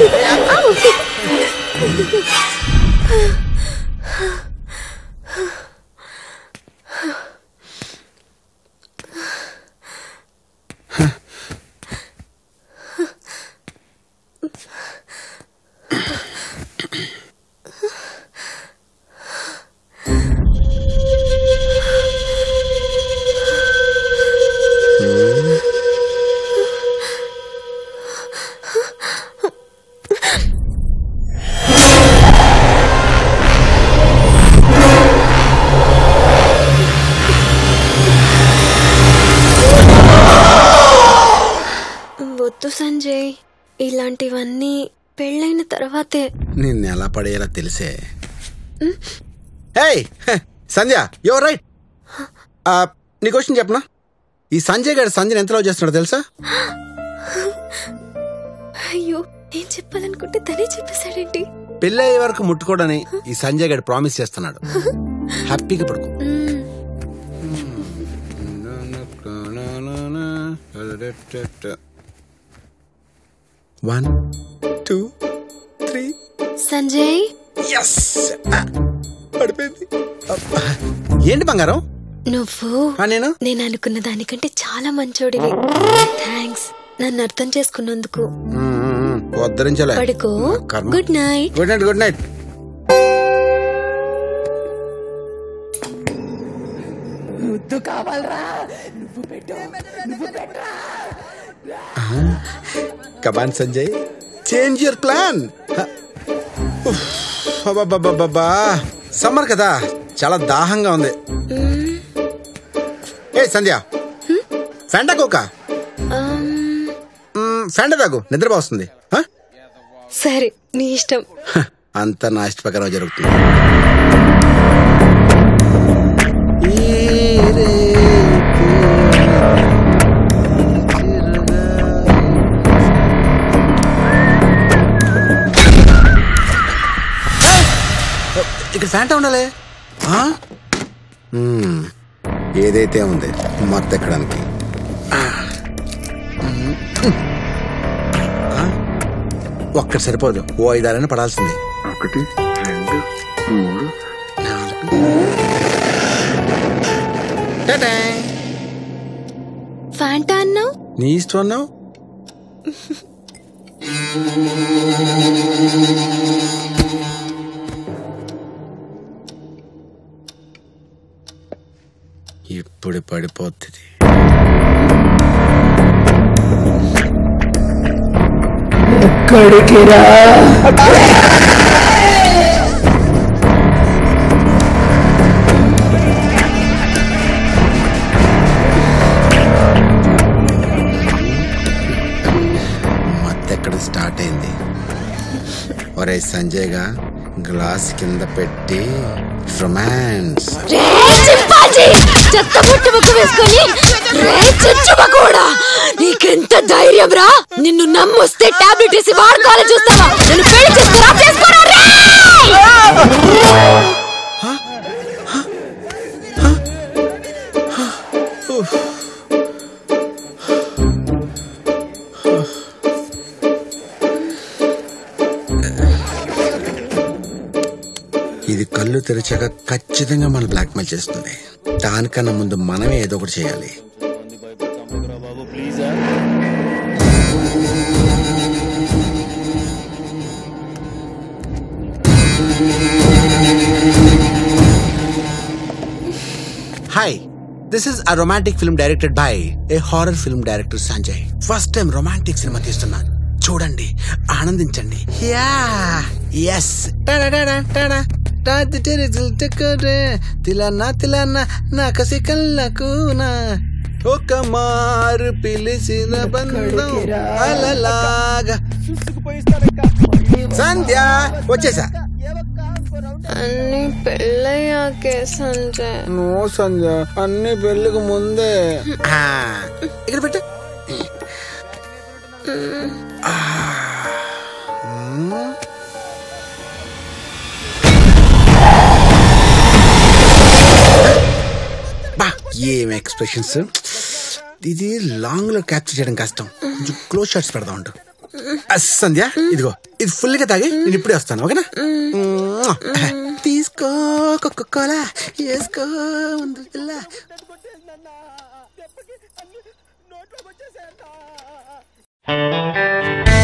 వద్దు సంజయ్ ఇలాంటివన్నీ పెళ్ళైన తర్వాతే నిన్ను ఎలా పడేయాలో తెలిసే హే సంధ్య యువర్ రైట్ నీ క్వశ్చన్ చెప్పనా ఈ సంజయ్ గారు సంజయ్ ఎంత లవ్ చేస్తున్నాడో తెలుసా అయ్యో ఏం చెప్పాలనుకుంటే తనే చెప్పేశాడేంటి పెళ్ళి అయ్యే వరకు ముట్టుకోడని ఈ సంజయ్ గారు ప్రామిస్ చేస్తున్నాడు హ్యాపీగా పడుకో వన్ టూ త్రీ సంజయ్ ఎస్ పడిపోయింది అబ్బా. ఏంటి బంగారం నువ్వు ఆ, నేను నేను అనుకున్న దానికంటే చాలా మంచోడివి థ్యాంక్స్ నన్ను అర్థం చేసుకున్నందుకు ఉద్ధరించలే పడుకో కర్మ. Good night good night good night come on Sanjay change your plan summer కదా చాలా దాహంగా ఉంది ఏ సంధ్య ఫెండా కోక ఫెండ తాగు నిద్ర వస్తుంది సరే నీ ఇష్టం అంత నా ఇష్ట ప్రకారం జరుగుతుంది ఇక్కడ ఫ్యాంటా ఉండాలి ఆ? మ్మ్. ఏదైతే ఉంది మొత్తం ఎక్కడానికి ఆ. ఆ? ఒక్కటి సరిపోదు ఓ ఐదారైనా పడాల్సిందే ఒకటి రెండు మూడు టాటా. ఫ్యాంటా అన్నావు నీ ఇష్టం అన్నావు ఇప్పుడు పడిపోతుంది మత్తెక్కడ స్టార్ట్ అయింది ఒరే సంజయ్ గా గ్లాస్ కింద పెట్టి రొమాన్స్ రే చింపాజీ చెత్త పుట్టు ముక్కు వేసుకొని రే చచ్చుమ కూడా నీకెంత ధైర్యం రా నిన్ను నమ్మొస్తే టాబ్లెట్ వేసి వాడుకోవాలని చూస్తావా నన్ను పెళ్లి చేసుకోరా చేసుకోరా రే ఇది కళ్ళు తెరిచాక ఖచ్చితంగా మన బ్లాక్మెయిల్ చేస్తుంది దానికన్నా ముందు మనమే ఏదో ఒకటి చేయాలి hi this is a romantic film directed by a horror film director Sanjay first time romantic cinema తీస్తున్నాను చూడండి ఆనందించండి యా ఎస్ తిలన్నా తిలన్నా నా కసి కళ్ళకు నా ఒక మారు పిలిచిన బంధం అలలాగా సంధ్య వచ్చేసా అన్ని పెళ్ళయ్యాకే సంజయ్ నో సంధ్య అన్ని పెళ్లికి ముందే ఇక్కడ పెట్టు ఆ. మ్మ్. బా ఏం ఎక్స్ప్రెషన్స్ ఇది లాంగ్ లో క్యాప్చర్ చేయడం కష్టం కొంచెం క్లోజ్ షాట్స్ పెడదాం ఉండు ఆ, సంధ్య ఇదిగో ఇది ఫుల్ గా తాగి నేను ఇప్పుడే వస్తాను ఓకేనా తీసుకో కోలా వేసుకో ముందు పిల్ల నోట్లోకి వచ్చేసాయంట